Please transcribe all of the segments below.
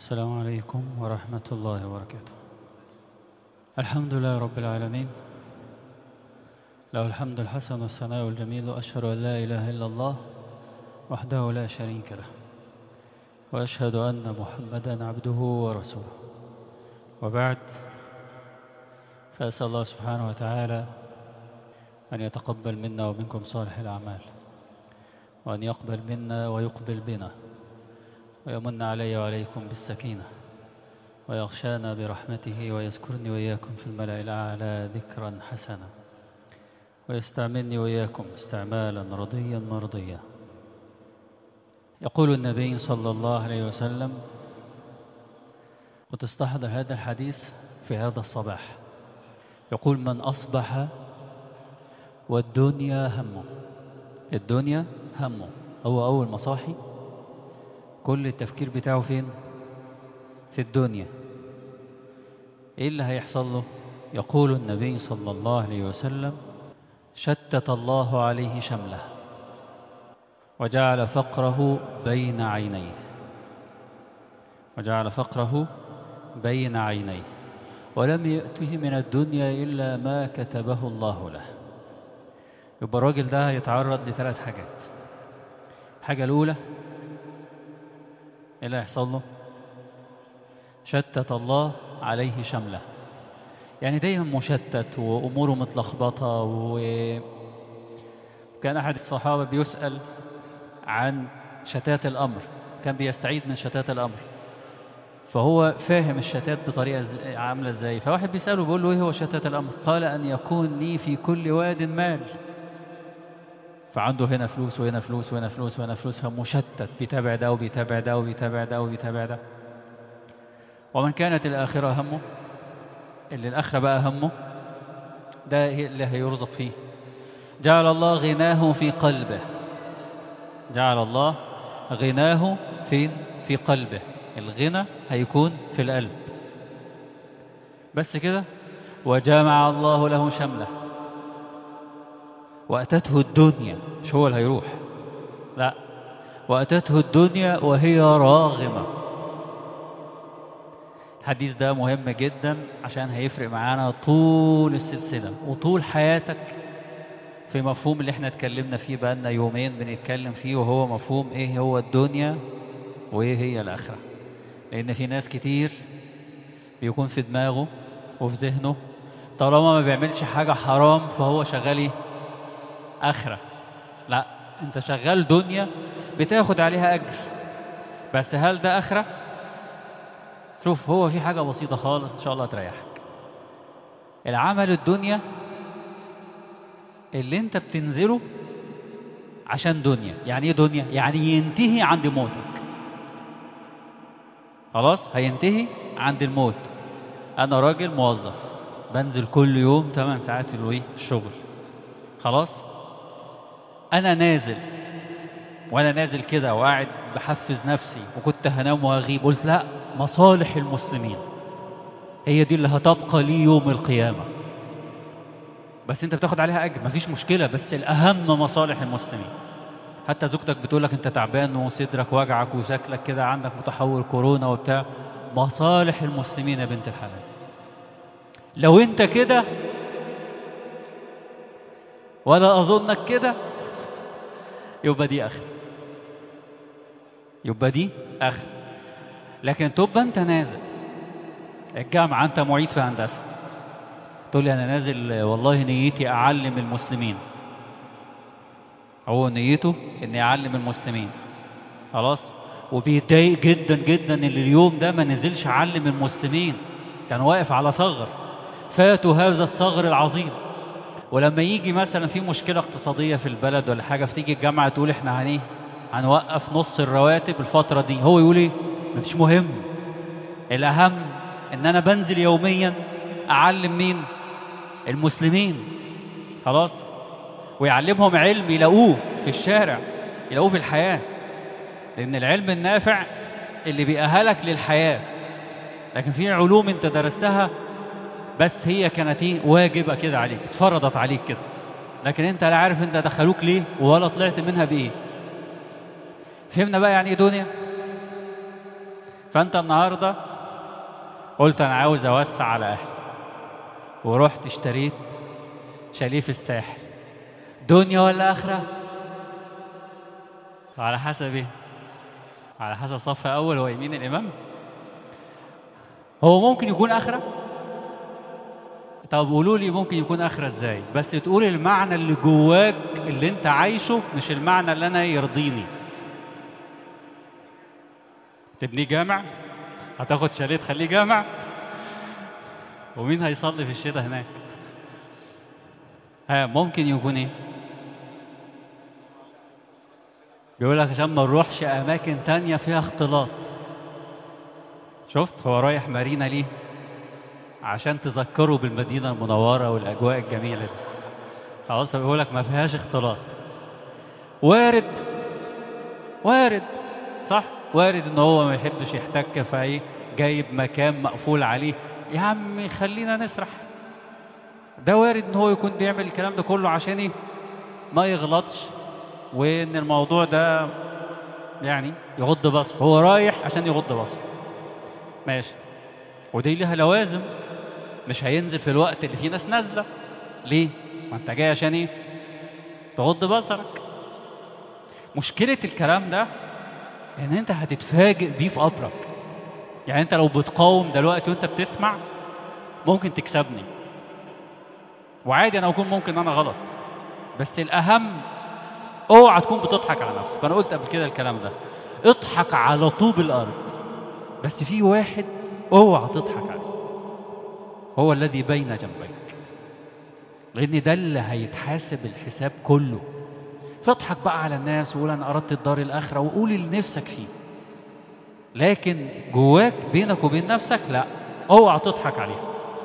السلام عليكم ورحمة الله وبركاته الحمد لله رب العالمين له الحمد الحسن والثناء الجميل وأشهد أن لا إله إلا الله وحده لا شريك له وأشهد أن محمدا عبده ورسوله وبعد فأسأل الله سبحانه وتعالى أن يتقبل منا ومنكم صالح الأعمال وأن يقبل منا ويقبل بنا ويمن علي وعليكم بالسكينة ويغشانا برحمته ويذكرني وإياكم في الملأ الأعلى ذكرا حسنا ويستعملني وإياكم استعمالا رضيا مرضيا يقول النبي صلى الله عليه وسلم وتستحضر هذا الحديث في هذا الصباح يقول من أصبح والدنيا همه الدنيا همه هو أول ما صاحي كل التفكير بتاعه فين في الدنيا ايه اللي هيحصل له يقول النبي صلى الله عليه وسلم شتت الله عليه شمله وجعل فقره بين عينيه وجعل فقره بين عينيه ولم يأته من الدنيا إلا ما كتبه الله له يبقى الراجل ده هيتعرض لثلاث حاجات الحاجة الأولى ايه اللي هيحصل له شتت الله عليه شمله يعني دايما مشتت واموره متلخبطه وكان احد الصحابه بيسال عن شتات الامر كان بيستعيد من شتات الامر فهو فاهم الشتات بطريقه عامله ازاي فواحد بيساله بيقول له ايه هو شتات الامر قال ان يكون لي في كل واد مال فعنده هنا فلوس وهنا فلوس وهنا فلوس وهنا فلوس فمشتت بيتابع ده وبيتابع ده وبيتابع ده وبيتابع ده ومن كانت الآخرة همه اللي الآخرة بقى همه ده اللي هيرزق فيه جعل الله غناه في قلبه جعل الله غناه فين في قلبه الغنى هيكون في القلب بس كده وجمع الله له شمله وأتته الدنيا مش هو اللي هيروح لا وأتته الدنيا وهي راغمة الحديث ده مهم جدا عشان هيفرق معانا طول السلسلة وطول حياتك في مفهوم اللي احنا اتكلمنا فيه بقالنا يومين بنتكلم فيه وهو مفهوم ايه هو الدنيا وايه هي الآخرة لأن في ناس كتير بيكون في دماغه وفي ذهنه طالما ما بيعملش حاجة حرام فهو شغال ايه آخرة لا انت شغال دنيا بتاخد عليها أجر بس هل ده آخرة شوف هو في حاجة بسيطة خالص إن شاء الله تريحك العمل الدنيا اللي انت بتنزله عشان دنيا يعني ايه دنيا يعني ينتهي عند موتك خلاص هينتهي عند الموت انا راجل موظف بنزل كل يوم 8 ساعات الشغل خلاص انا نازل وانا نازل كده وقاعد بحفز نفسي وكنت هنام وهغيب قلت لا مصالح المسلمين هي دي اللي هتبقى لي يوم القيامة بس انت بتاخد عليها اجر مفيش مشكلة بس الاهم مصالح المسلمين حتى زوجتك بتقولك انت تعبان وصدرك وجعك وشكلك كده عندك متحور كورونا وبتاع مصالح المسلمين يا بنت الحلال لو انت كده ولا اظنك كده يبقى دي اخر يبقى دي اخر لكن تبقى انت نازل الجامعة انت معيد في هندسة تقول لي انا نازل والله نيتي اعلم المسلمين هو نيته اني اعلم المسلمين خلاص وبيتضايق جدا جدا ان اليوم ده ما نزلش اعلم المسلمين كان واقف على ثغر فاتوا هذا الثغر العظيم ولما يجي مثلا في مشكلة اقتصادية في البلد ولا حاجة فتيجي الجامعة تقول احنا هنيه هنوقف نص الرواتب الفترة دي هو يقول ايه مش مهم الأهم ان انا بنزل يوميا اعلم مين المسلمين خلاص ويعلمهم علم يلاقوه في الشارع يلاقوه في الحياة لأن العلم النافع اللي بيأهلك للحياة لكن في علوم انت درستها بس هي كانت ايه واجبة كده عليك اتفرضت عليك كده لكن انت لا عارف انت دخلوك ليه ولا طلعت منها بايه فهمنا بقى يعني ايه دنيا فانت النهارده قلت انا عاوز اوسع على اهلي ورحت اشتريت شاليه في الساحل دنيا ولا اخره على حسب ايه على حسب صف اول هو يمين الامام هو ممكن يكون اخره طب قولوا لي ممكن يكون اخره ازاي بس تقول المعنى اللي جواك اللي انت عايشه مش المعنى اللي انا يرضيني تبنيه جامع هتاخد شاليه تخليه جامع ومين هيصلي في الشتاء هناك ها ممكن يكون ايه بيقول لك عشان ما نروحش اماكن تانية فيها اختلاط شفت هو رايح مارينا ليه عشان تذكروا بالمدينة المنورة والأجواء الجميلة دي خلاص بيقول لك ما فيهاش اختلاط وارد وارد صح وارد ان هو ما يحبش يحتك فايه جايب مكان مقفول عليه يا عم خلينا نسرح ده وارد ان هو يكون بيعمل الكلام ده كله عشان ايه ما يغلطش وان الموضوع ده يعني يغض بصر هو رايح عشان يغض بصر ماشي ودي لها لوازم مش هينزل في الوقت اللي فيه ناس نازله ليه ما انت جاي عشان ايه تغض بصرك مشكله الكلام ده ان انت هتتفاجئ بيه في قبرك يعني انت لو بتقاوم دلوقتي وانت بتسمع ممكن تكسبني وعادي انا اكون ممكن انا غلط بس الاهم اوعى تكون بتضحك على نفسك انا قلت قبل كده الكلام ده اضحك على طوب الارض بس في واحد اوعى تضحك عليه هو الذي بين جنبيك لان ده اللي هيتحاسب الحساب كله فاضحك بقى على الناس وقول انا اردت الدار الاخره وقول اللي نفسك فيه لكن جواك بينك وبين نفسك لا اوعى تضحك عليها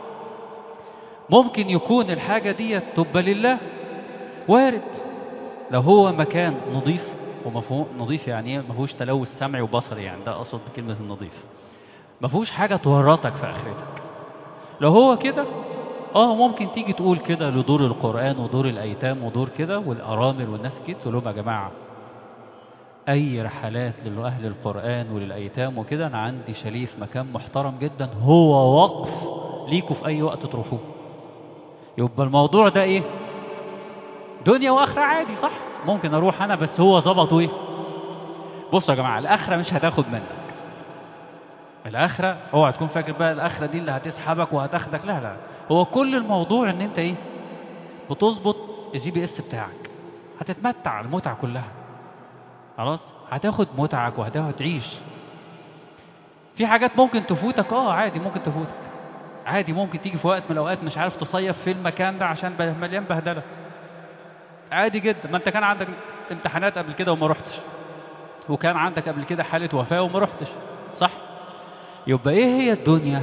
ممكن يكون الحاجه دي تبقى لله وارد لو هو مكان نظيف ومفهوم نظيف يعني ايه ما فيهوش تلوث سمعي وبصري يعني ده اقصد بكلمه النظيف ما فيهوش حاجه تورطك في اخرتك لو هو كده اه ممكن تيجي تقول كده لدور القران ودور الايتام ودور كده والارامل والناس كده تقول لهم يا جماعه اي رحلات لاهل القران وللايتام وكده انا عندي شاليه في مكان محترم جدا هو وقف ليكوا في اي وقت تروحوه يبقى الموضوع ده ايه دنيا واخره عادي صح ممكن اروح انا بس هو ظبطه ايه بصوا يا جماعه الاخره مش هتاخد منك الاخره اوعى تكون فاكر بقى الاخره دي اللي هتسحبك وهتاخدك لا لا هو كل الموضوع ان انت ايه بتظبط الجي بي اس بتاعك هتتمتع المتعه كلها خلاص هتاخد متعك وهتعيش في حاجات ممكن تفوتك اه عادي ممكن تفوتك عادي ممكن تيجي في وقت من الاوقات مش عارف تصيف في المكان ده عشان مليان بهدله عادي جدا ما انت كان عندك امتحانات قبل كده وما رحتش وكان عندك قبل كده حالة وفاة وما رحتش صح يبقى ايه هي الدنيا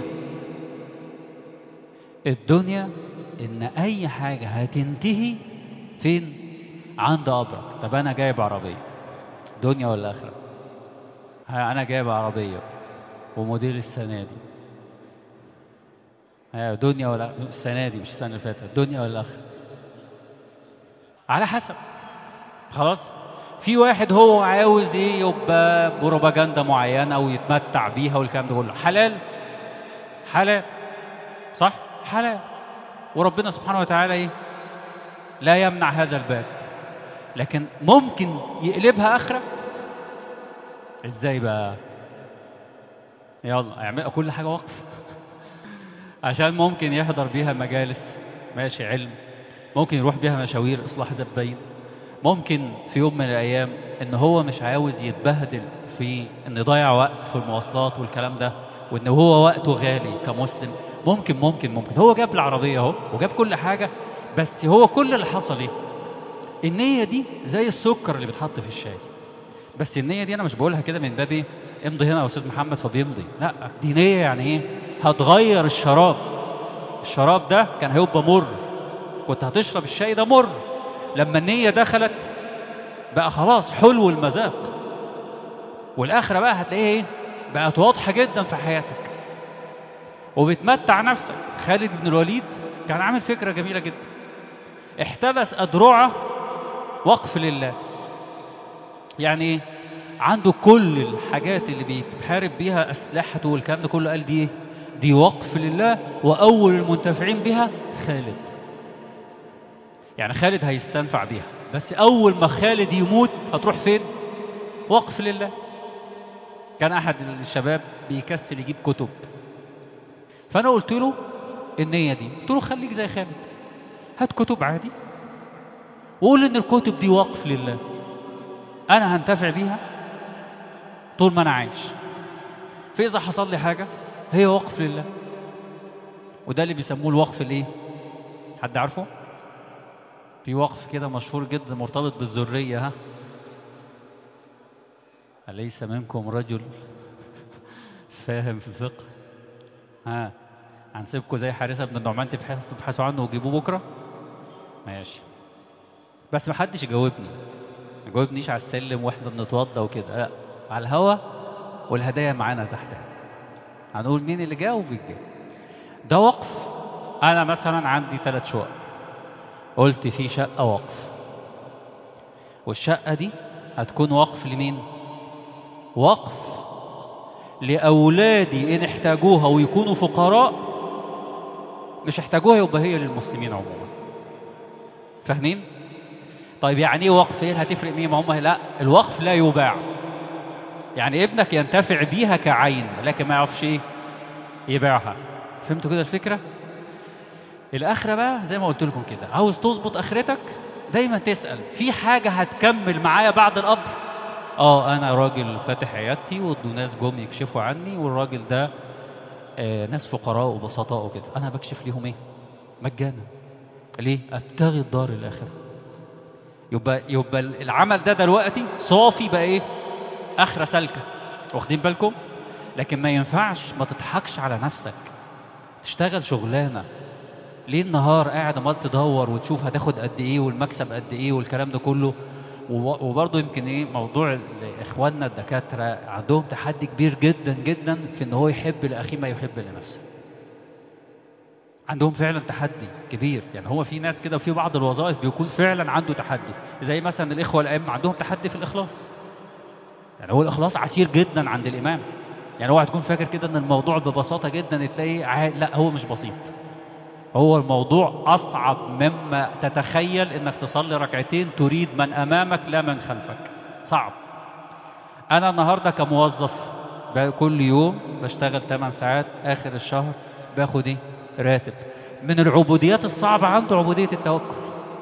الدنيا ان اي حاجة هتنتهي فين عند قبرك طب انا جايب عربية دنيا ولا اخرة ها انا جايب عربية وموديل السنة دي ها دنيا ولا السنة دي مش السنة اللي فاتت دنيا ولا اخرة على حسب خلاص في واحد هو عاوز ايه يبقى بروباجندا معينه ويتمتع بيها والكلام ده كله حلال حلال صح حلال وربنا سبحانه وتعالى ايه لا يمنع هذا الباب لكن ممكن يقلبها اخره ازاي بقى يلا اعمل كل حاجه وقف عشان ممكن يحضر بيها مجالس ماشي علم ممكن يروح بيها مشاوير اصلاح زباين ممكن في يوم من الايام ان هو مش عاوز يتبهدل في ان يضيع وقت في المواصلات والكلام ده وان هو وقته غالي كمسلم ممكن ممكن ممكن هو جاب العربيه اهو وجاب كل حاجه بس هو كل اللي حصل ايه النيه دي زي السكر اللي بيتحط في الشاي بس النيه دي انا مش بقولها كده من باب ايه امضي هنا يا استاذ محمد فبيمضي لا دي نيه يعني ايه هتغير الشراب الشراب ده كان هيبقى مر كنت هتشرب الشاي ده مر لما النية دخلت بقى خلاص حلو المذاق والآخرة بقى هتلاقيها ايه بقت واضحة جدا في حياتك وبتمتع نفسك خالد بن الوليد كان عامل فكرة جميلة جدا احتبس أدرعة وقف لله يعني ايه عنده كل الحاجات اللي بيحارب بيها أسلحته والكلام ده كله قال دي إيه؟ دي وقف لله وأول المنتفعين بها خالد يعني خالد هيستنفع بيها بس أول ما خالد يموت هتروح فين وقف لله كان أحد الشباب بيكسل يجيب كتب فأنا قلت له النية دي قلت له خليك زي خالد هات كتب عادي وقول إن الكتب دي وقف لله أنا هنتفع بيها طول ما أنا عايش فإذا حصل لي حاجة هي وقف لله وده اللي بيسموه الوقف الايه حد عارفه في وقف كده مشهور جدا مرتبط بالذرية ها أليس منكم رجل فاهم في الفقه ها هنسيبكم زي حارثة بن النعمان تبحثوا تبحثوا عنه وتجيبوه بكرة ماشي بس ما حدش يجاوبني ما يجاوبنيش على السلم واحنا بنتوضى وكده لا على الهوا والهدايا معانا تحت هنقول مين اللي جاوب يجاوب ده وقف انا مثلا عندي ثلاث شقق قلت في شقة وقف والشقة دي هتكون وقف لمين وقف لأولادي إن احتاجوها ويكونوا فقراء مش احتاجوها يبقى هي للمسلمين عموما فاهمين طيب يعني ايه وقف ايه هتفرق مين ما هم لا الوقف لا يباع يعني ابنك ينتفع بيها كعين لكن ما يعرفش ايه يبيعها فهمتوا كده الفكرة الآخرة بقى زي ما قلت لكم كده عاوز تظبط آخرتك دايما تسأل في حاجة هتكمل معايا بعد القبر اه انا راجل فاتح عيادتي والناس جم يكشفوا عني والراجل ده آه ناس فقراء وبسطاء وكده انا بكشف ليهم ايه مجانا ليه ابتغي الدار الاخره يبقى يبقى العمل ده دلوقتي صافي بقى ايه اخره سالكه واخدين بالكم لكن ما ينفعش ما تضحكش على نفسك تشتغل شغلانه ليه النهار قاعد عمال تدور وتشوف هتاخد قد ايه والمكسب قد ايه والكلام ده كله وبرضه يمكن ايه موضوع اخواننا الدكاتره عندهم تحدي كبير جدا جدا في ان هو يحب لاخيه ما يحب لنفسه عندهم فعلا تحدي كبير يعني هو في ناس كده وفي بعض الوظائف بيكون فعلا عنده تحدي زي مثلا الاخوه الائمه عندهم تحدي في الاخلاص يعني هو الاخلاص عسير جدا عند الامام يعني اوعى تكون فاكر كده ان الموضوع ببساطه جدا تلاقيه عاد لا هو مش بسيط هو الموضوع أصعب مما تتخيل إنك تصلي ركعتين تريد من أمامك لا من خلفك صعب أنا النهاردة كموظف كل يوم بشتغل 8 ساعات آخر الشهر باخد إيه راتب من العبوديات الصعبة عنده عبودية التوكل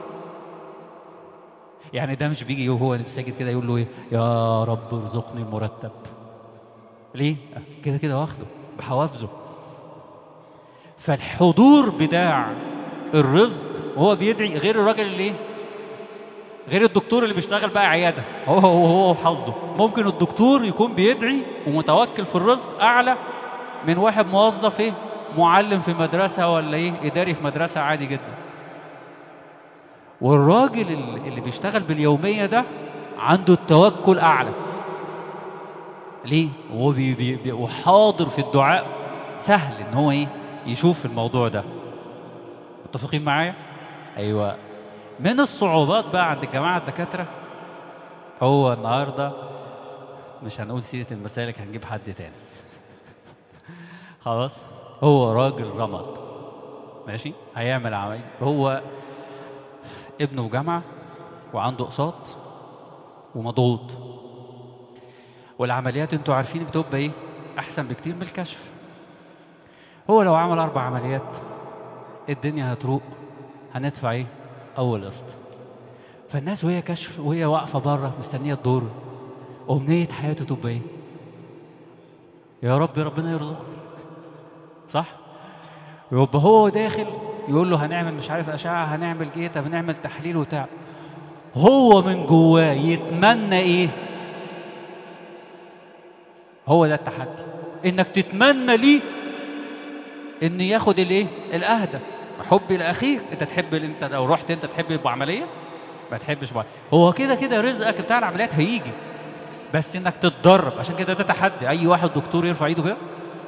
يعني ده مش بيجي وهو ساجد كده يقول له ايه يا رب ارزقني مرتب ليه كده كده واخده بحوافزه فالحضور بتاع الرزق وهو بيدعي غير الراجل اللي ايه غير الدكتور اللي بيشتغل بقى عيادة هو هو هو حظه ممكن الدكتور يكون بيدعي ومتوكل في الرزق أعلى من واحد موظف ايه معلم في مدرسة ولا ايه إداري في مدرسة عادي جدا والراجل اللي بيشتغل باليومية ده عنده التوكل أعلى ليه؟ وهو بي بي بي وحاضر في الدعاء سهل ان هو ايه يشوف الموضوع ده متفقين معايا ايوه من الصعوبات بقى عند الجماعه الدكاتره هو النهارده مش هنقول سيره المسالك هنجيب حد تاني خلاص هو راجل رمد ماشي هيعمل عمليه هو ابنه في جامعه وعنده اقساط ومضغوط والعمليات انتوا عارفين بتبقى ايه احسن بكتير من الكشف هو لو عمل اربع عمليات الدنيا هتروق هندفع ايه اول قسط فالناس وهي كشف وهي واقفه بره مستنيه الدور امنيه حياته تبقى ايه يا رب ربنا يرزقني صح يبقى هو داخل يقول له هنعمل مش عارف اشعه هنعمل ايه طب نعمل تحليل وبتاع هو من جواه يتمنى ايه هو ده التحدي انك تتمنى ليه ان ياخد الايه الاهدى حب لاخيك انت تحب انت لو رحت انت تحب يبقى عمليه ما تحبش بقى هو كده كده رزقك بتاع العمليات هيجي بس انك تتدرب عشان كده ده تحدي اي واحد دكتور يرفع ايده كده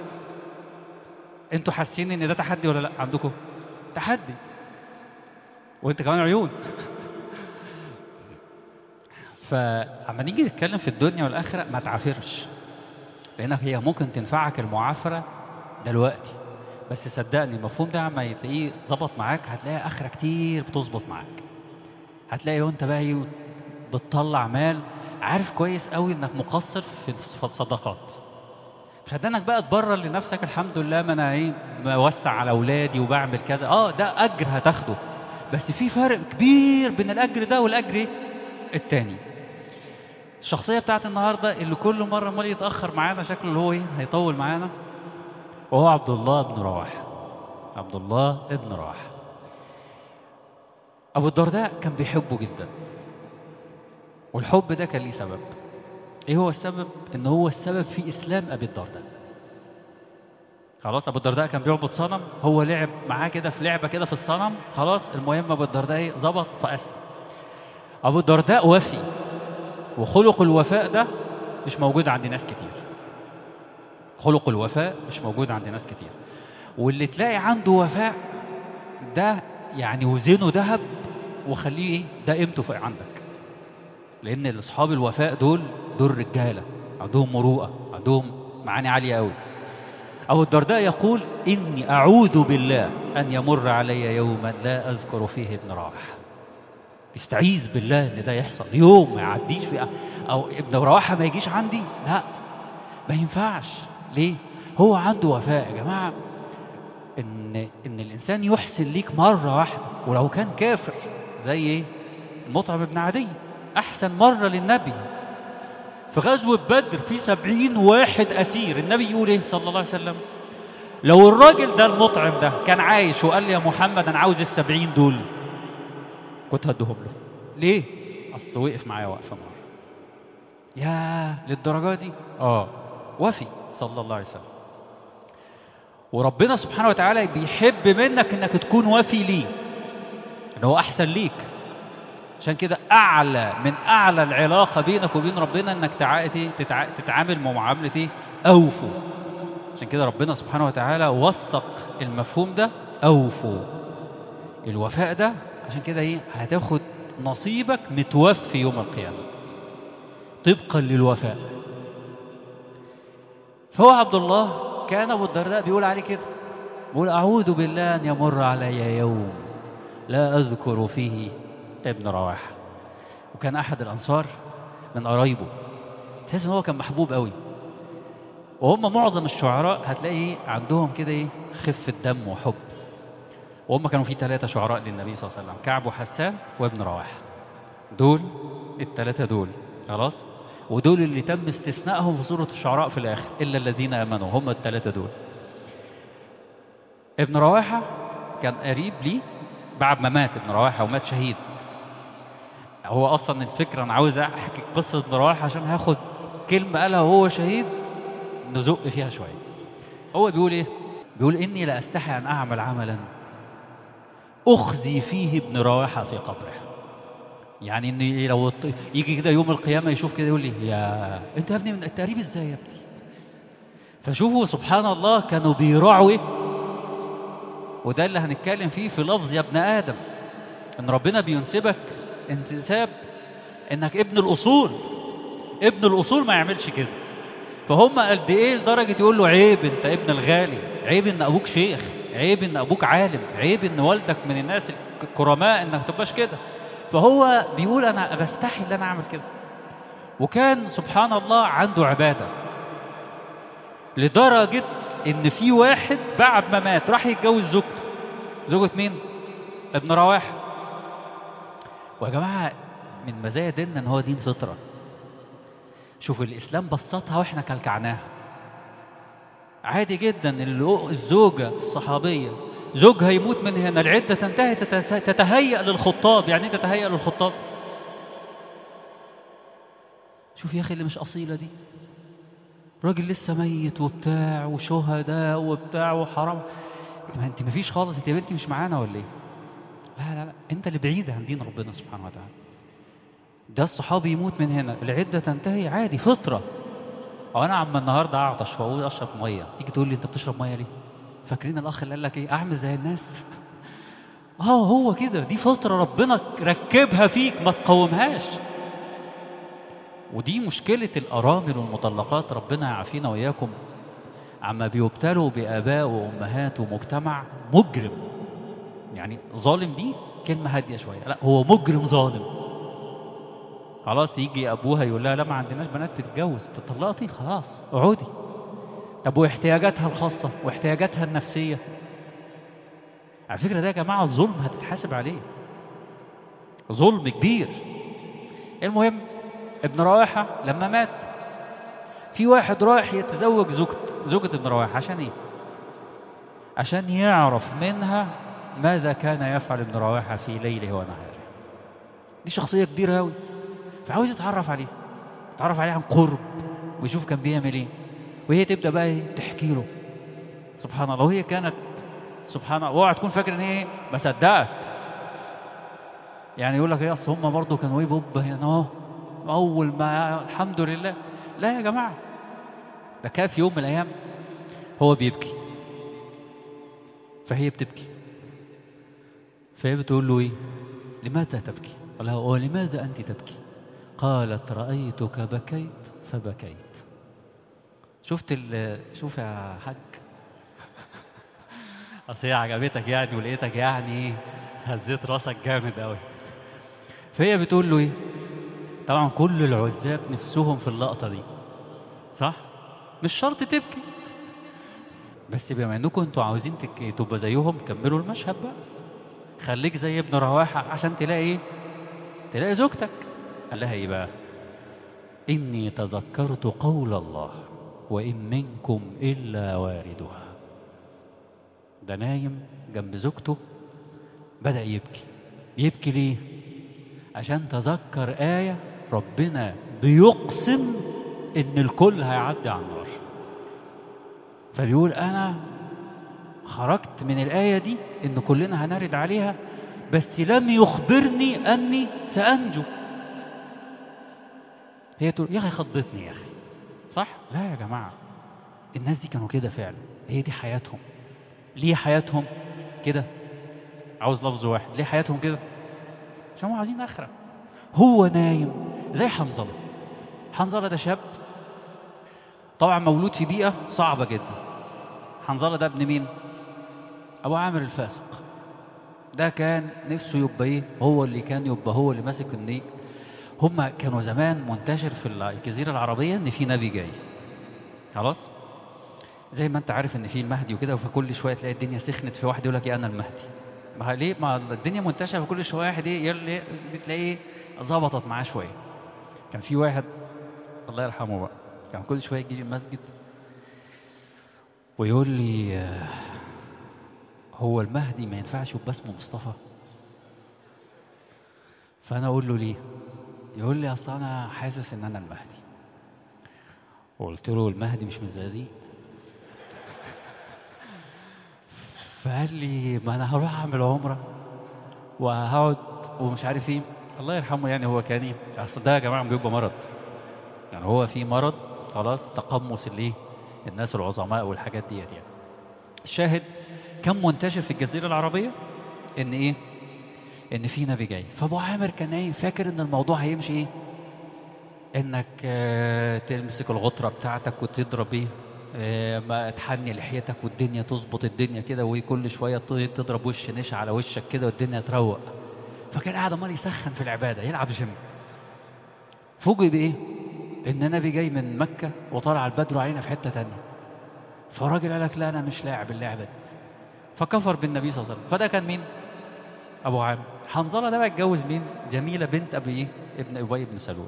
انتوا حاسين ان ده تحدي ولا لا عندكم تحدي وانت كمان عيون فاما نيجي نتكلم في الدنيا والاخره ما تعافرش لانك هي ممكن تنفعك المعافره دلوقتي بس صدقني المفهوم ده عما تلاقيه ظبط معاك هتلاقي اخره كتير بتظبط معاك هتلاقي وانت بقى ايه بتطلع مال عارف كويس قوي انك مقصر في الصدقات مش هتنك بقى تبرر لنفسك الحمد لله ما انا ايه بوسع على اولادي وبعمل كذا اه ده اجر هتاخده بس في فرق كبير بين الاجر ده والاجر إيه؟ التاني الشخصيه بتاعت النهارده اللي كل مره امال يتاخر معانا شكله اللي هو ايه هيطول معانا وهو عبد الله بن رواحه عبد الله بن رواحه ابو الدرداء كان بيحبه جدا والحب ده كان ليه سبب ايه هو السبب ان هو السبب في اسلام ابي الدرداء خلاص ابو الدرداء كان بيعبد صنم هو لعب معاه كده في لعبه كده في الصنم خلاص المهم ابو الدرداء ايه ظبط فاسلم ابو الدرداء وفي وخلق الوفاء ده مش موجود عند ناس كتير خلق الوفاء مش موجود عند ناس كتير واللي تلاقي عنده وفاء ده يعني وزنه ذهب وخليه ايه ده قيمته في عندك لان اصحاب الوفاء دول دول رجاله عندهم مروءه عندهم معاني عاليه قوي أبو الدرداء يقول إني أعوذ بالله أن يمر علي يوما لا أذكر فيه ابن رواحة يستعيذ بالله إن ده يحصل يوم ما يعديش في أو ابن رواحة ما يجيش عندي لا ما ينفعش ليه هو عنده وفاء يا جماعة إن إن الإنسان يحسن ليك مرة واحدة ولو كان كافر زي إيه المطعم بن عدي أحسن مرة للنبي في غزوة بدر في سبعين واحد أسير النبي يقول إيه صلى الله عليه وسلم لو الراجل ده المطعم ده كان عايش وقال لي يا محمد أنا عاوز السبعين دول كنت هديهم له ليه؟ أصل وقف معايا وقفة مرة يا للدرجة دي آه وفي صلى الله عليه وسلم وربنا سبحانه وتعالى بيحب منك انك تكون وفي ليه ان هو احسن ليك عشان كده اعلى من اعلى العلاقه بينك وبين ربنا انك تتع... تتعامل معامله ايه اوفوا عشان كده ربنا سبحانه وتعالى وثق المفهوم ده اوفوا الوفاء ده عشان كده ايه هتاخد نصيبك متوفي يوم القيامه طبقا للوفاء فهو عبد الله كان ابو الدرداء بيقول عليه كده بيقول اعوذ بالله ان يمر علي يوم لا اذكر فيه ابن رواحه وكان احد الانصار من قرايبه تحس ان هو كان محبوب قوي وهم معظم الشعراء هتلاقي عندهم كده ايه خفه دم وحب وهم كانوا في ثلاثه شعراء للنبي صلى الله عليه وسلم كعب وحسان وابن رواحه دول الثلاثه دول خلاص ودول اللي تم استثنائهم في سوره الشعراء في الاخر الا الذين امنوا هم الثلاثه دول ابن رواحه كان قريب ليه بعد ما مات ابن رواحه ومات شهيد هو اصلا الفكره انا عاوز احكي قصه ابن رواحه عشان هاخد كلمه قالها وهو شهيد نزق فيها شويه هو بيقول ايه بيقول اني لا استحي ان اعمل عملا اخزي فيه ابن رواحه في قبره يعني ان لو يجي كده يوم القيامه يشوف كده يقول لي يا انت يا ابني من التقريب ازاي يا ابني فشوفوا سبحان الله كانوا بيراعوا ايه وده اللي هنتكلم فيه في لفظ يا ابن ادم ان ربنا بينسبك انتساب انك ابن الاصول ابن الاصول ما يعملش كده فهم قد ايه لدرجه يقول له عيب انت ابن الغالي عيب ان ابوك شيخ عيب ان ابوك عالم عيب ان والدك من الناس الكرماء انك ما تبقاش كده فهو بيقول انا بستحي ان انا اعمل كده وكان سبحان الله عنده عباده لدرجه ان في واحد بعد ما مات راح يتجوز زوجته زوجة مين ابن رواحه ويا جماعة من مزايا ديننا ان هو دين فطرة شوف الاسلام بسطها واحنا كلكعناها عادي جدا الزوجة الصحابية زوجها يموت من هنا العدة تنتهي تتهيأ للخطاب يعني ايه تتهيأ للخطاب شوف يا اخي اللي مش اصيلة دي راجل لسه ميت وبتاع وشهداء وبتاع وحرام ما انت مفيش خالص انت يا بنتي مش معانا ولا ايه لا لا لا انت اللي بعيد عن دين ربنا سبحانه وتعالى ده الصحابي يموت من هنا العده تنتهي عادي فطره او انا عم النهارده اعطش واقول اشرب ميه تيجي تقول لي انت بتشرب ميه ليه فاكرين الاخ اللي قال لك ايه اعمل زي الناس اه هو كده دي فطره ربنا ركبها فيك ما تقاومهاش ودي مشكلة الأرامل والمطلقات ربنا يعافينا وإياكم عما بيبتلوا بآباء وأمهات ومجتمع مجرم يعني ظالم دي كلمة هادية شوية لا هو مجرم ظالم خلاص يجي أبوها يقول لها لا ما عندناش بنات تتجوز تطلقتي خلاص اقعدي طب واحتياجاتها الخاصة واحتياجاتها النفسية على فكرة ده يا جماعة الظلم هتتحاسب عليه ظلم كبير المهم ابن رواحة لما مات في واحد رايح يتزوج زوجة زوجة ابن رواحة عشان ايه عشان يعرف منها ماذا كان يفعل ابن رواحة في ليله ونهاره دي شخصية كبيرة أوي فعاوز يتعرف عليه يتعرف عليه عن قرب ويشوف كان بيعمل ايه وهي تبدأ بقى إيه؟ تحكي له سبحان الله وهي كانت سبحان الله اوعى تكون فاكر ان هي ايه ما صدقت يعني يقول لك ايه اصل هم برضه كانوا ايه بوب هنا اهو اول ما الحمد لله لا يا جماعه ده كان في يوم من الايام هو بيبكي فهي بتبكي فهي بتقول له ايه لماذا تبكي قال لها ولماذا انت تبكي قالت رايتك بكيت فبكيت شفت ال شوف يا حاج اصل هي عجبتك يعني ولقيتك يعني ايه هزيت راسك جامد قوي فهي بتقول له ايه طبعا كل العزاب نفسهم في اللقطه دي صح مش شرط تبكي بس بما انكم انتوا عاوزين تك... تبقى زيهم كملوا المشهد بقى خليك زي ابن رواحه عشان تلاقي ايه تلاقي زوجتك قال لها ايه بقى اني تذكرت قول الله وان منكم الا واردها ده نايم جنب زوجته بدأ يبكي يبكي ليه عشان تذكر آية ربنا بيقسم إن الكل هيعدي على النار فبيقول أنا خرجت من الآية دي إن كلنا هنرد عليها بس لم يخبرني أني سأنجو هي تقول يا أخي خضتني يا أخي صح؟ لا يا جماعة الناس دي كانوا كده فعلا هي دي حياتهم ليه حياتهم كده عاوز لفظ واحد ليه حياتهم كده عشان هم عايزين اخره هو نايم زي حنظله حنظله ده شاب طبعا مولود في بيئه صعبه جدا حنظله ده ابن مين ابو عامر الفاسق ده كان نفسه يبقى ايه هو اللي كان يبقى هو اللي ماسك النيل هم كانوا زمان منتشر في الجزيره العربيه ان في نبي جاي خلاص زي ما انت عارف ان في المهدي وكده فكل شويه تلاقي الدنيا سخنت في واحد يقول لك ايه انا المهدي ما ليه ما الدنيا منتشره فكل شويه واحد ايه يقول بتلاقيه ظبطت معاه شويه كان في واحد الله يرحمه بقى كان كل شويه يجي المسجد ويقول لي هو المهدي ما ينفعش يبقى اسمه مصطفى فانا اقول له ليه يقول لي اصل انا حاسس ان انا المهدي قلت له المهدي مش من الزقازيق فقال لي ما انا هروح اعمل عمره وهقعد ومش عارف ايه الله يرحمه يعني هو كان ايه اصل ده يا جماعه بيبقى مرض يعني هو في مرض خلاص تقمص الايه الناس العظماء والحاجات ديت يعني الشاهد كان منتشر في الجزيره العربيه ان ايه ان في نبي جاي فابو عامر كان ايه فاكر ان الموضوع هيمشي ايه انك آه تمسك الغطره بتاعتك وتضرب ايه ما تحني لحيتك والدنيا تظبط الدنيا كده وكل شويه تضرب وش نشا على وشك كده والدنيا تروق فكان قاعد امال يسخن في العباده يلعب جيم فوجئ بايه؟ ان نبي جاي من مكه وطالع البدر علينا في حته تانية فالراجل قال لك لا انا مش لاعب اللعبه دي فكفر بالنبي صلى الله عليه وسلم فده كان مين؟ ابو عامر حنظله ده بقى اتجوز مين؟ جميله بنت ابي ايه؟ ابن ابي بن سلول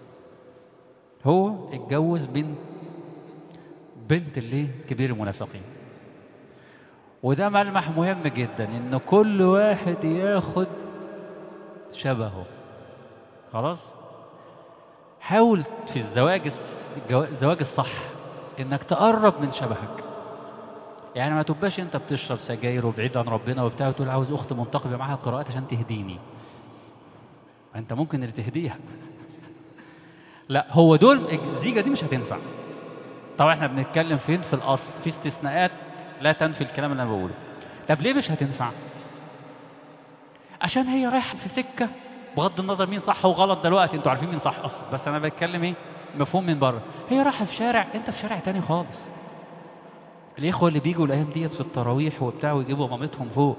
هو اتجوز بنت بنت اللي كبير المنافقين وده ملمح مهم جدا ان كل واحد ياخد شبهه خلاص حاول في الزواج الزواج الصح انك تقرب من شبهك يعني ما تبقاش انت بتشرب سجاير وبعيد عن ربنا وبتاع وتقول عاوز اخت منتقبه معاها قراءات عشان تهديني انت ممكن اللي تهديها لا هو دول الزيجه دي مش هتنفع طبعا احنا بنتكلم فين في الاصل في استثناءات لا تنفي الكلام اللي انا بقوله طب ليه مش هتنفع عشان هي رايحه في سكه بغض النظر مين صح وغلط دلوقتي انتوا عارفين مين صح اصلا بس انا بتكلم ايه مفهوم من بره هي رايحه في شارع انت في شارع تاني خالص الاخوه اللي بيجوا الايام ديت في التراويح وبتاع ويجيبوا مامتهم فوق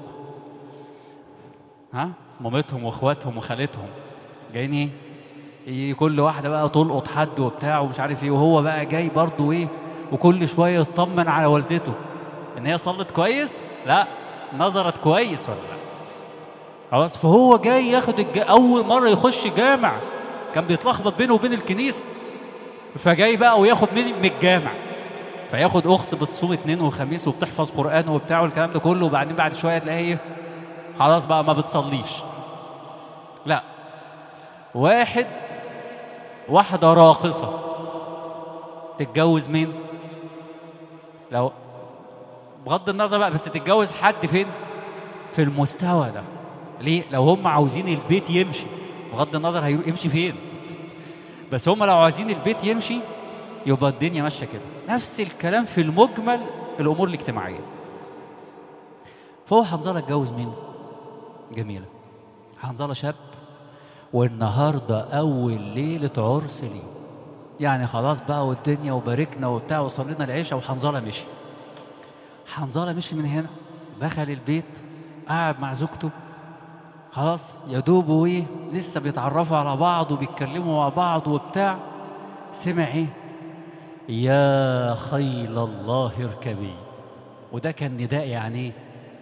ها مامتهم واخواتهم وخالتهم جايين ايه ي- كل واحده بقى تلقط حد وبتاع ومش عارف ايه وهو بقى جاي برضه ايه وكل شويه يطمن على والدته ان هي صلت كويس لا نظرت كويس ولا لا خلاص فهو جاي ياخد الج... اول مره يخش جامع كان بيتلخبط بينه وبين الكنيسه فجاي بقى وياخد من من الجامع فياخد اخت بتصوم اثنين وخميس وبتحفظ قران وبتاع والكلام ده كله وبعدين بعد شويه تلاقيها ايه خلاص بقى ما بتصليش لا واحد واحده راقصه تتجوز مين لو بغض النظر بقى بس تتجوز حد فين في المستوى ده ليه لو هم عاوزين البيت يمشي بغض النظر هيمشي فين بس هم لو عايزين البيت يمشي يبقى الدنيا ماشيه كده نفس الكلام في المجمل الامور الاجتماعيه فهو حنظله اتجوز مين جميله حنظله شاب والنهارده اول ليله عرس ليه يعني خلاص بقى والدنيا وباركنا وبتاع وصلينا العشاء وحنظله مشي حنظله مشي من هنا دخل البيت قعد مع زوجته خلاص يا دوب وايه لسه بيتعرفوا على بعض وبيتكلموا مع بعض وبتاع سمع ايه يا خيل الله اركبي وده كان نداء يعني ايه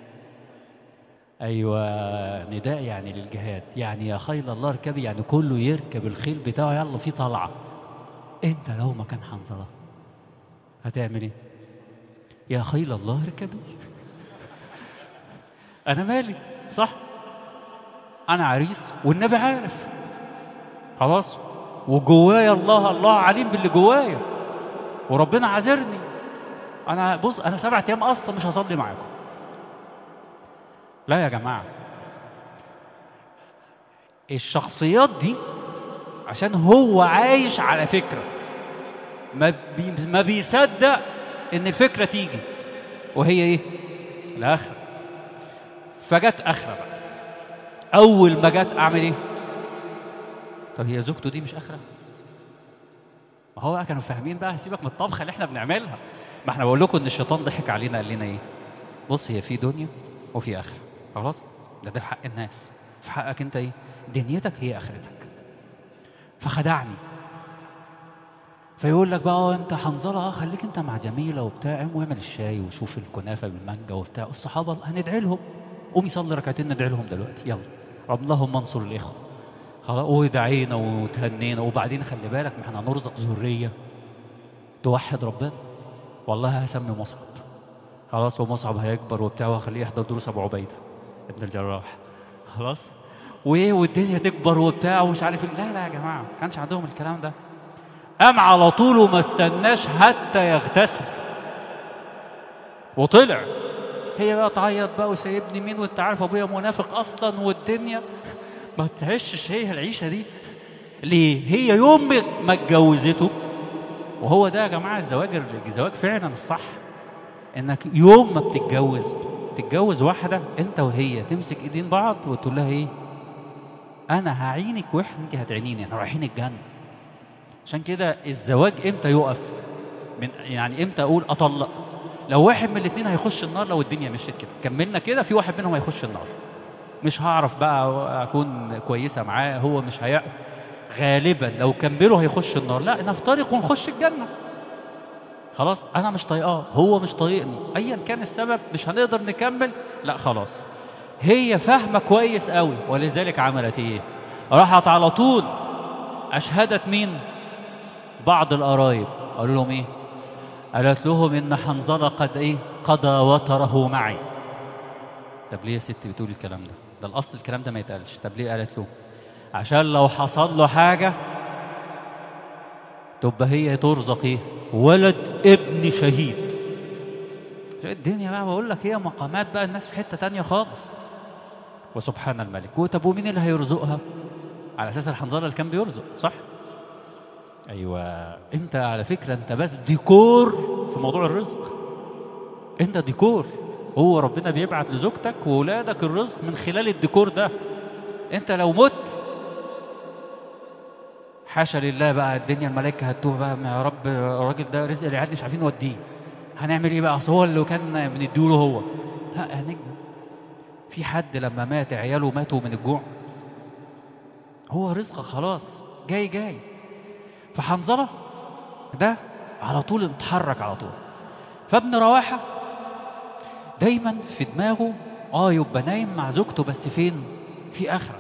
ايوه نداء يعني للجهاد يعني يا خيل الله اركبي يعني كله يركب الخيل بتاعه يلا في طلعه انت لو مكان حنظله هتعمل ايه يا خيل الله اركبي انا مالي صح انا عريس والنبي عارف خلاص وجوايا الله الله عليم باللي جوايا وربنا عذرني انا بص انا سبعة ايام اصلا مش هصلي معاكم لا يا جماعه الشخصيات دي عشان هو عايش على فكره ما بي ما بيصدق ان الفكره تيجي وهي ايه الاخره فجت اخره بقى اول ما جت اعمل ايه طب هي زوجته دي مش اخره ما هو بقى كانوا فاهمين بقى سيبك من الطبخه اللي احنا بنعملها ما احنا بقول لكم ان الشيطان ضحك علينا قال لنا ايه بص هي في دنيا وفي اخره خلاص ده ده في حق الناس في حقك انت ايه دنيتك هي اخرتك فخدعني فيقول لك بقى اه انت حنظله اه خليك انت مع جميله وبتاع قوم واعمل الشاي وشوف الكنافه بالمانجا وبتاع الصحابه هندعي لهم قوم يصلي ركعتين ندعي لهم دلوقتي يلا رب اللهم انصر الاخوه خلاص ودعينا وتهنينا وبعدين خلي بالك ما احنا هنرزق ذريه توحد ربنا والله هسمي مصعب خلاص ومصعب هيكبر وبتاع وهخليه يحضر دروس ابو عبيده ابن الجراح خلاص وايه والدنيا تكبر وبتاع ومش عارف إيه. لا لا يا جماعه ما كانش عندهم الكلام ده قام على طول وما استناش حتى يغتسل وطلع هي بقى تعيط بقى وسايبني مين وانت عارف ابويا منافق اصلا والدنيا ما تعيشش هي العيشه دي ليه هي يوم ما اتجوزته وهو ده يا جماعه الزواج الزواج فعلا الصح انك يوم ما بتتجوز تتجوز واحده انت وهي تمسك ايدين بعض وتقول لها ايه انا هعينك وانت هتعينيني احنا رايحين الجنه عشان كده الزواج امتى يقف من يعني امتى اقول اطلق لو واحد من الاثنين هيخش النار لو الدنيا مشيت كده كملنا كده في واحد منهم هيخش النار مش هعرف بقى اكون كويسه معاه هو مش هي غالبا لو كملوا هيخش النار لا نفترق ونخش الجنه خلاص انا مش طايقاه هو مش طايقني ايا كان السبب مش هنقدر نكمل لا خلاص هي فاهمه كويس قوي ولذلك عملت ايه راحت على طول اشهدت مين بعض القرايب قالوا لهم ايه قالت لهم ان حنظله قد ايه قضى وتره معي طب ليه يا ست بتقول الكلام ده ده الاصل الكلام ده ما يتقالش طب ليه قالت له عشان لو حصل له حاجه تبقى هي ترزق ايه ولد ابن شهيد الدنيا بقى بقول لك هي مقامات بقى الناس في حته تانية خالص وسبحان الملك طب ومين اللي هيرزقها على اساس الحنظله اللي كان بيرزق صح ايوه انت على فكره انت بس ديكور في موضوع الرزق انت ديكور هو ربنا بيبعت لزوجتك واولادك الرزق من خلال الديكور ده انت لو مت حاشا لله بقى الدنيا الملائكة هتوه بقى ما يا رب الراجل ده رزق العيال مش عارفين نوديه هنعمل ايه بقى اصل هو اللي كان بنديله هو لا يا نجم في حد لما مات عياله ماتوا من الجوع هو رزقه خلاص جاي جاي فحنظلة ده على طول اتحرك على طول فابن رواحة دايما في دماغه اه يبقى نايم مع زوجته بس فين في آخرة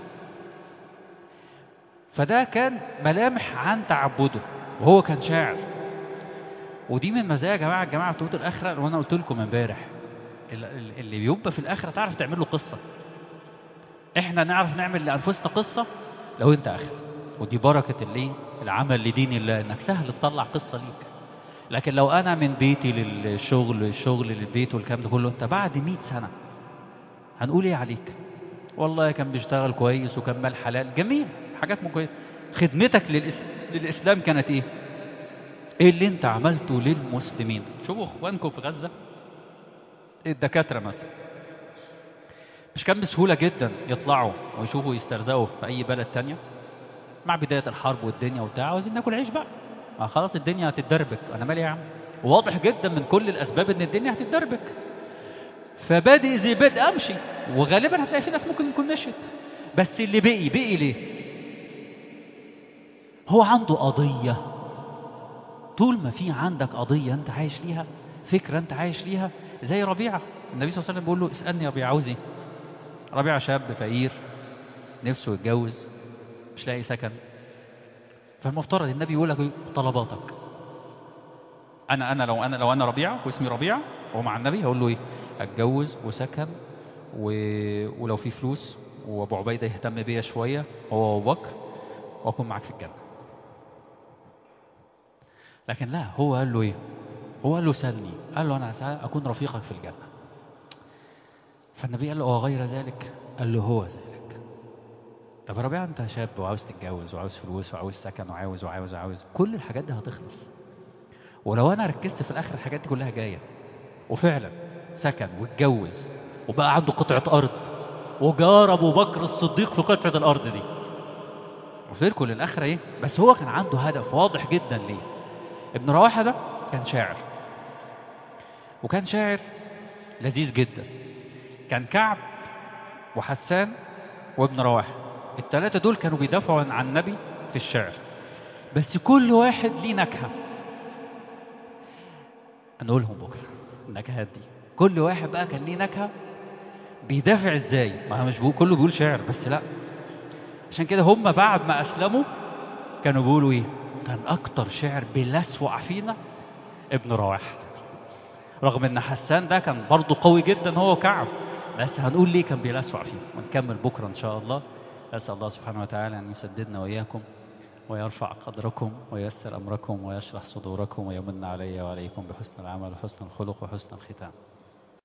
فده كان ملامح عن تعبده وهو كان شاعر ودي من مزايا يا جماعه الجماعه بتوع الاخره وانا قلت لكم امبارح ال- ال- اللي بيبقى في الاخره تعرف تعمل له قصه احنا نعرف نعمل لانفسنا قصه لو انت اخر ودي بركه الايه العمل لدين الله انك سهل تطلع قصه ليك لكن لو انا من بيتي للشغل الشغل للبيت والكلام ده كله انت بعد 100 سنه هنقول ايه عليك والله كان بيشتغل كويس وكان مال حلال جميل حاجات مو كويسه خدمتك للإس... للاسلام كانت ايه ايه اللي انت عملته للمسلمين شوفوا اخوانكم في غزه الدكاتره مثلا مش كان بسهوله جدا يطلعوا ويشوفوا يسترزقوا في اي بلد تانية مع بدايه الحرب والدنيا وبتاع عاوزين ناكل عيش بقى ما خلاص الدنيا هتتدربك انا مالي يا عم واضح جدا من كل الاسباب ان الدنيا هتتدربك فبادئ زي بدء امشي وغالبا هتلاقي في ناس ممكن يكون مشيت بس اللي بقي بقي ليه هو عنده قضيه طول ما في عندك قضيه انت عايش ليها فكره انت عايش ليها زي ربيعه النبي صلى الله عليه وسلم بيقول له اسالني يا ربيعه عاوز ايه ربيعه شاب فقير نفسه يتجوز مش لاقي سكن فالمفترض النبي يقول لك إيه؟ طلباتك انا انا لو انا لو انا ربيعه واسمي ربيعه ومع النبي هقول له ايه اتجوز وسكن و... ولو في فلوس وابو عبيده يهتم بيا شويه هو وابو بكر واكون معاك في الجنه لكن لا هو قال له ايه هو قال له سلني قال له انا اكون رفيقك في الجنه فالنبي قال له غير ذلك قال له هو ذلك طب يا ربيع انت شاب وعاوز تتجوز وعاوز فلوس وعاوز سكن وعاوز وعاوز وعاوز كل الحاجات دي هتخلص ولو انا ركزت في الاخر الحاجات دي كلها جايه وفعلا سكن واتجوز وبقى عنده قطعه ارض وجار ابو بكر الصديق في قطعه الارض دي وفيركم للاخره ايه بس هو كان عنده هدف واضح جدا ليه ابن رواحه ده كان شاعر وكان شاعر لذيذ جدا كان كعب وحسان وابن رواحه الثلاثه دول كانوا بيدافعوا عن النبي في الشعر بس كل واحد ليه نكهه هنقولهم بكره النكهات دي كل واحد بقى كان ليه نكهه بيدافع ازاي ما هو مش بيقول كله بيقول شعر بس لا عشان كده هم بعد ما اسلموا كانوا بيقولوا ايه كان اكتر شعر بيلسوع فينا ابن رواحه رغم ان حسان ده كان برضه قوي جدا هو وكعب بس هنقول ليه كان بيلسوع فيه ونكمل بكره ان شاء الله اسال الله سبحانه وتعالى ان يسددنا واياكم ويرفع قدركم وييسر امركم ويشرح صدوركم ويمن علي وعليكم بحسن العمل وحسن الخلق وحسن الختام